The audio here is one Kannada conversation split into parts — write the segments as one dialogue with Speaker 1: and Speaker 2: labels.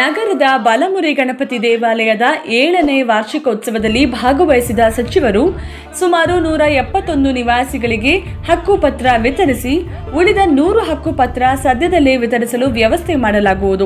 Speaker 1: ನಗರದ ಬಲಮುರಿ ಗಣಪತಿ ದೇವಾಲಯದ ಏಳನೇ ವಾರ್ಷಿಕೋತ್ಸವದಲ್ಲಿ ಭಾಗವಹಿಸಿದ ಸಚಿವರು ಸುಮಾರು ನೂರ ಎಪ್ಪತ್ತೊಂದು ನಿವಾಸಿಗಳಿಗೆ ಹಕ್ಕುಪತ್ರ ವಿತರಿಸಿ ಉಳಿದ ನೂರು ಹಕ್ಕುಪತ್ರ ಸದ್ಯದಲ್ಲೇ ವಿತರಿಸಲು ವ್ಯವಸ್ಥೆ ಮಾಡಲಾಗುವುದು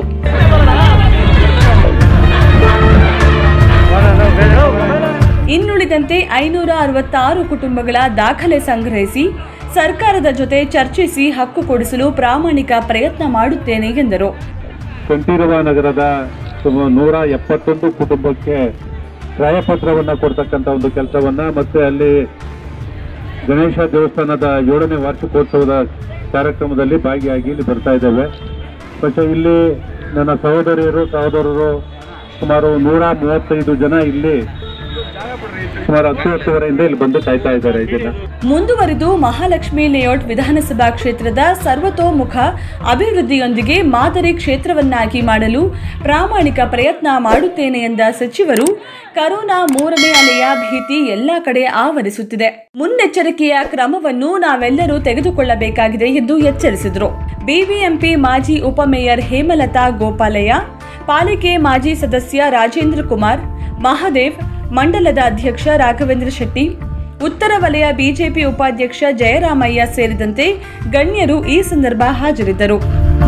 Speaker 1: ಇನ್ನುಳಿದಂತೆ ಐನೂರ ಅರವತ್ತಾರು ಕುಟುಂಬಗಳ ದಾಖಲೆ ಸಂಗ್ರಹಿಸಿ ಸರ್ಕಾರದ ಜೊತೆ ಚರ್ಚಿಸಿ ಹಕ್ಕು ಕೊಡಿಸಲು ಪ್ರಾಮಾಣಿಕ ಪ್ರಯತ್ನ ಮಾಡುತ್ತೇನೆ ಎಂದರು
Speaker 2: ಕಂಠೀರವ ನಗರದ ಸುಮಾರು ನೂರ ಎಪ್ಪತ್ತೊಂದು ಕುಟುಂಬಕ್ಕೆ ಕ್ರಯಪತ್ರವನ್ನ ಕೊಡ್ತಕ್ಕಂಥ ಒಂದು ಕೆಲಸವನ್ನ ಮತ್ತೆ ಅಲ್ಲಿ ಗಣೇಶ ದೇವಸ್ಥಾನದ ಏಳನೇ ವಾರ್ಷಿಕೋತ್ಸವದ ಕಾರ್ಯಕ್ರಮದಲ್ಲಿ ಭಾಗಿಯಾಗಿ ಇಲ್ಲಿ ಬರ್ತಾ ಇದ್ದೇವೆ ಮತ್ತೆ ಇಲ್ಲಿ ನನ್ನ ಸಹೋದರಿಯರು ಸಹೋದರರು ಸುಮಾರು ನೂರ ಮೂವತ್ತೈದು ಜನ ಇಲ್ಲಿ ಸುಮಾರು ಹತ್ತು ಹತ್ತುವರೆಯಿಂದ ಇಲ್ಲಿ ಬಂದು ಕಾಯ್ತಾ ಇದ್ದಾರೆ ಇದನ್ನ
Speaker 1: ಮುಂದುವರಿದು ಮಹಾಲಕ್ಷ್ಮಿ ಲೇಔಟ್ ವಿಧಾನಸಭಾ ಕ್ಷೇತ್ರದ ಸರ್ವತೋಮುಖ ಅಭಿವೃದ್ಧಿಯೊಂದಿಗೆ ಮಾದರಿ ಕ್ಷೇತ್ರವನ್ನಾಗಿ ಮಾಡಲು ಪ್ರಾಮಾಣಿಕ ಪ್ರಯತ್ನ ಮಾಡುತ್ತೇನೆ ಎಂದ ಸಚಿವರು ಕರೋನಾ ಮೂರನೇ ಅಲೆಯ ಭೀತಿ ಎಲ್ಲ ಕಡೆ ಆವರಿಸುತ್ತಿದೆ ಮುನ್ನೆಚ್ಚರಿಕೆಯ ಕ್ರಮವನ್ನು ನಾವೆಲ್ಲರೂ ತೆಗೆದುಕೊಳ್ಳಬೇಕಾಗಿದೆ ಎಂದು ಎಚ್ಚರಿಸಿದರು ಬಿಬಿಎಂಪಿ ಮಾಜಿ ಉಪಮೇಯರ್ ಹೇಮಲತಾ ಗೋಪಾಲಯ್ಯ ಪಾಲಿಕೆ ಮಾಜಿ ಸದಸ್ಯ ರಾಜೇಂದ್ರ ಕುಮಾರ್ ಮಹಾದೇವ್ ಮಂಡಲದ ಅಧ್ಯಕ್ಷ ರಾಘವೇಂದ್ರ ಶೆಟ್ಟಿ ಉತ್ತರ ವಲಯ ಬಿಜೆಪಿ ಉಪಾಧ್ಯಕ್ಷ ಜಯರಾಮಯ್ಯ ಸೇರಿದಂತೆ ಗಣ್ಯರು ಈ ಸಂದರ್ಭ ಹಾಜರಿದ್ದರು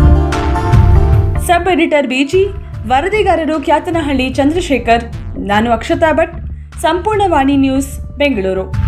Speaker 1: ಸಬ್ ಎಡಿಟರ್ ಬಿಜಿ ವರದಿಗಾರರು ಖ್ಯಾತನಹಳ್ಳಿ ಚಂದ್ರಶೇಖರ್ ನಾನು ಅಕ್ಷತಾ ಭಟ್ ಸಂಪೂರ್ಣ ವಾಣಿ ನ್ಯೂಸ್ ಬೆಂಗಳೂರು